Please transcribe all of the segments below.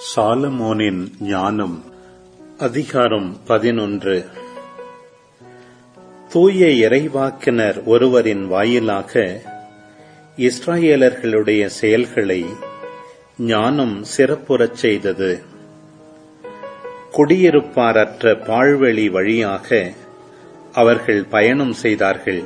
சாலமோனின் ஞானம் அதிகாரம் பதினொன்று தூய இறைவாக்கினர் ஒருவரின் வாயிலாக இஸ்ராயேலர்களுடைய செயல்களை ஞானம் சிறப்புறச் செய்தது குடியிருப்பாரற்ற பாழ்வெளி வழியாக அவர்கள் பயணம் செய்தார்கள்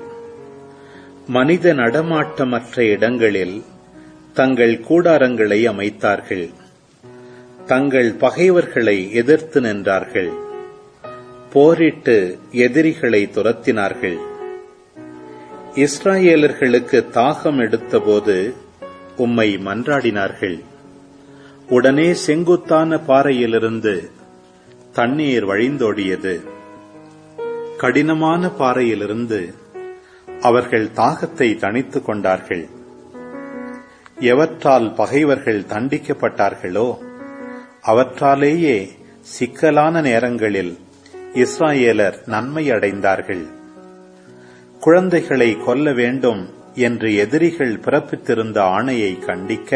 மனித நடமாட்டமற்ற இடங்களில் தங்கள் கூடாரங்களை அமைத்தார்கள் தங்கள் பகைவர்களை எதிர்த்து நின்றார்கள் போரிட்டு எதிரிகளை துரத்தினார்கள் இஸ்ராயேலர்களுக்கு தாகம் எடுத்தபோது உம்மை மன்றாடினார்கள் உடனே செங்குத்தான பாறையிலிருந்து தண்ணீர் வழிந்தோடியது கடினமான பாறையிலிருந்து அவர்கள் தாகத்தை தணித்துக் கொண்டார்கள் எவற்றால் பகைவர்கள் தண்டிக்கப்பட்டார்களோ அவற்றாலேயே சிக்கலான நேரங்களில் இஸ்ராயேலர் நன்மை அடைந்தார்கள் குழந்தைகளை கொல்ல வேண்டும் என்று எதிரிகள் பிறப்பித்திருந்த ஆணையை கண்டிக்க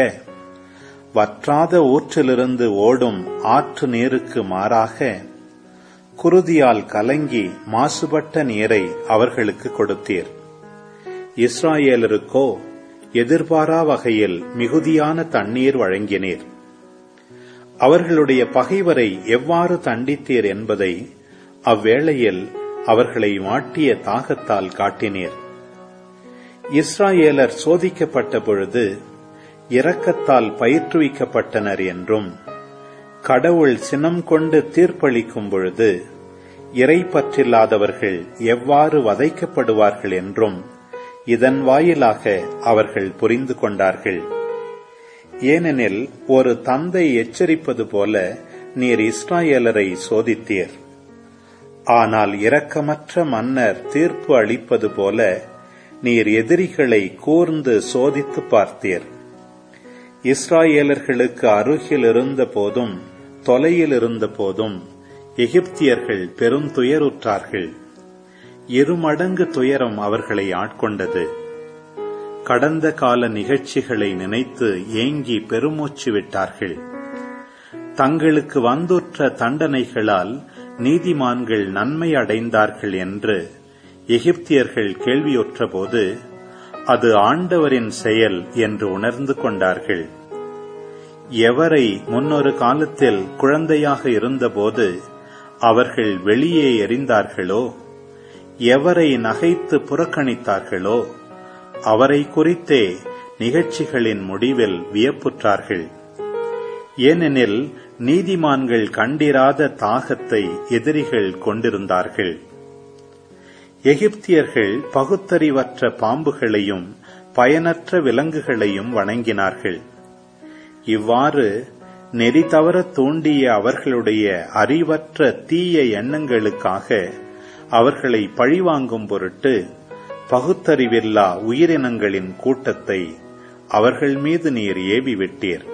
வற்றாத ஊற்றிலிருந்து ஓடும் ஆற்று நீருக்கு மாறாக குருதியால் கலங்கி மாசுபட்ட நீரை அவர்களுக்கு கொடுத்தீர் இஸ்ராயேலருக்கோ எதிர்பாரா வகையில் மிகுதியான தண்ணீர் வழங்கினீர் அவர்களுடைய பகைவரை எவ்வாறு தண்டித்தீர் என்பதை அவ்வேளையில் அவர்களை மாட்டிய தாகத்தால் காட்டினீர் இஸ்ராயேலர் சோதிக்கப்பட்ட பொழுது இரக்கத்தால் பயிற்றுவிக்கப்பட்டனர் என்றும் கடவுள் சினம் கொண்டு தீர்ப்பளிக்கும் பொழுது இறை பற்றில்லாதவர்கள் எவ்வாறு வதைக்கப்படுவார்கள் என்றும் இதன் வாயிலாக அவர்கள் புரிந்து கொண்டார்கள் ஏனெனில் ஒரு தந்தை எச்சரிப்பது போல நீர் இஸ்ராயேலரை சோதித்தீர் ஆனால் இரக்கமற்ற மன்னர் தீர்ப்பு அளிப்பது போல நீர் எதிரிகளை கூர்ந்து சோதித்து பார்த்தீர் இஸ்ராயேலர்களுக்கு அருகில் இருந்த போதும் தொலையில் இருந்த போதும் எகிப்தியர்கள் பெருந்துயருற்றார்கள் இருமடங்கு துயரம் அவர்களை ஆட்கொண்டது கடந்த கால நிகழ்ச்சிகளை நினைத்து ஏங்கி பெருமூச்சு விட்டார்கள் தங்களுக்கு வந்துற்ற தண்டனைகளால் நீதிமான்கள் நன்மை அடைந்தார்கள் என்று எகிப்தியர்கள் கேள்வியுற்றபோது அது ஆண்டவரின் செயல் என்று உணர்ந்து கொண்டார்கள் எவரை முன்னொரு காலத்தில் குழந்தையாக இருந்தபோது அவர்கள் வெளியே எறிந்தார்களோ எவரை நகைத்து புறக்கணித்தார்களோ அவரை குறித்தே நிகழ்ச்சிகளின் முடிவில் வியப்புற்றார்கள் ஏனெனில் நீதிமான்கள் கண்டிராத தாகத்தை எதிரிகள் கொண்டிருந்தார்கள் எகிப்தியர்கள் பகுத்தறிவற்ற பாம்புகளையும் பயனற்ற விலங்குகளையும் வணங்கினார்கள் இவ்வாறு நெறி தவற தூண்டிய அவர்களுடைய அறிவற்ற தீய எண்ணங்களுக்காக அவர்களை பழிவாங்கும் பொருட்டு பகுத்தறிவில்லா உயிரினங்களின் கூட்டத்தை அவர்கள் மீது நீர் ஏவிவிட்டீர்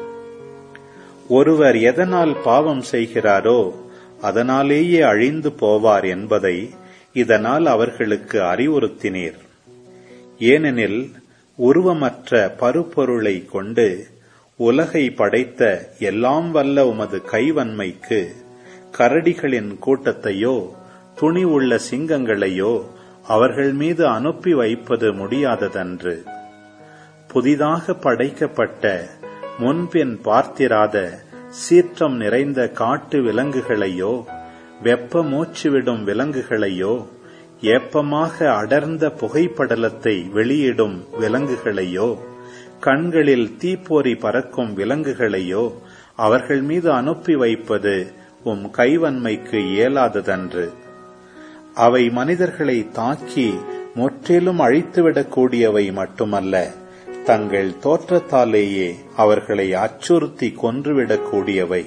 ஒருவர் எதனால் பாவம் செய்கிறாரோ அதனாலேயே அழிந்து போவார் என்பதை இதனால் அவர்களுக்கு அறிவுறுத்தினீர் ஏனெனில் உருவமற்ற பருப்பொருளை கொண்டு உலகை படைத்த எல்லாம் வல்ல உமது கைவன்மைக்கு கரடிகளின் கூட்டத்தையோ துணி உள்ள சிங்கங்களையோ அவர்கள் மீது அனுப்பி வைப்பது முடியாததன்று புதிதாக படைக்கப்பட்ட முன்பின் பார்த்திராத சீற்றம் நிறைந்த காட்டு விலங்குகளையோ வெப்ப மூச்சுவிடும் விலங்குகளையோ ஏப்பமாக அடர்ந்த புகைப்படலத்தை வெளியிடும் விலங்குகளையோ கண்களில் தீப்பொறி பறக்கும் விலங்குகளையோ அவர்கள் மீது அனுப்பி வைப்பது உம் கைவன்மைக்கு இயலாததன்று அவை மனிதர்களை தாக்கி முற்றிலும் அழித்துவிடக்கூடியவை மட்டுமல்ல தங்கள் தோற்றத்தாலேயே அவர்களை அச்சுறுத்தி கொன்றுவிடக்கூடியவை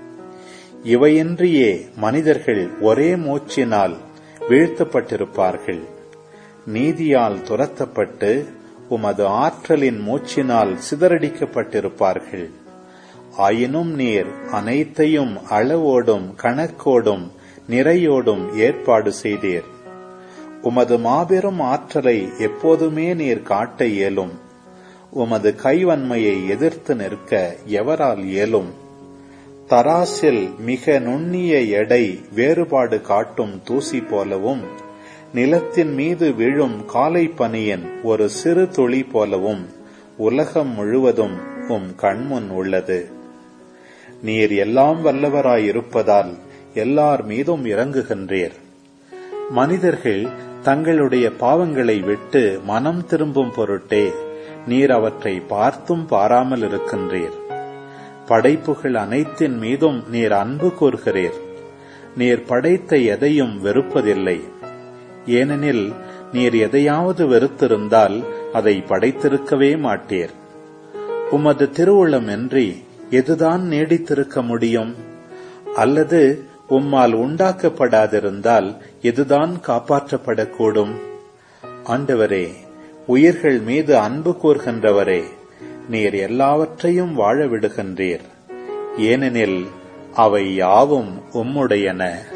இவையின்றியே மனிதர்கள் ஒரே மூச்சினால் வீழ்த்தப்பட்டிருப்பார்கள் நீதியால் துரத்தப்பட்டு உமது ஆற்றலின் மூச்சினால் சிதறடிக்கப்பட்டிருப்பார்கள் ஆயினும் நீர் அனைத்தையும் அளவோடும் கணக்கோடும் நிறையோடும் ஏற்பாடு செய்தீர் உமது மாபெரும் ஆற்றலை எப்போதுமே நீர் காட்ட இயலும் உமது கைவன்மையை எதிர்த்து நிற்க எவரால் இயலும் தராசில் மிக நுண்ணிய எடை வேறுபாடு காட்டும் தூசி போலவும் நிலத்தின் மீது விழும் காலை பனியின் ஒரு சிறு துளி போலவும் உலகம் முழுவதும் உம் கண்முன் உள்ளது நீர் எல்லாம் வல்லவராயிருப்பதால் எல்லார் மீதும் இறங்குகின்றீர் மனிதர்கள் தங்களுடைய பாவங்களை விட்டு மனம் திரும்பும் பொருட்டே நீர் அவற்றை பார்த்தும் பாராமல் இருக்கின்றீர் படைப்புகள் அனைத்தின் மீதும் நீர் அன்பு கூர்கிறீர் நீர் படைத்த எதையும் வெறுப்பதில்லை ஏனெனில் நீர் எதையாவது வெறுத்திருந்தால் அதை படைத்திருக்கவே மாட்டீர் உமது திருவுளம் என்று எதுதான் நீடித்திருக்க முடியும் அல்லது உம்மால் உண்டாக்கப்படாதிருந்தால் எதுதான் காப்பாற்றப்படக்கூடும் ஆண்டவரே உயிர்கள் மீது அன்பு கூர்கின்றவரே நீர் எல்லாவற்றையும் வாழ விடுகின்றீர் ஏனெனில் அவை யாவும் உம்முடையன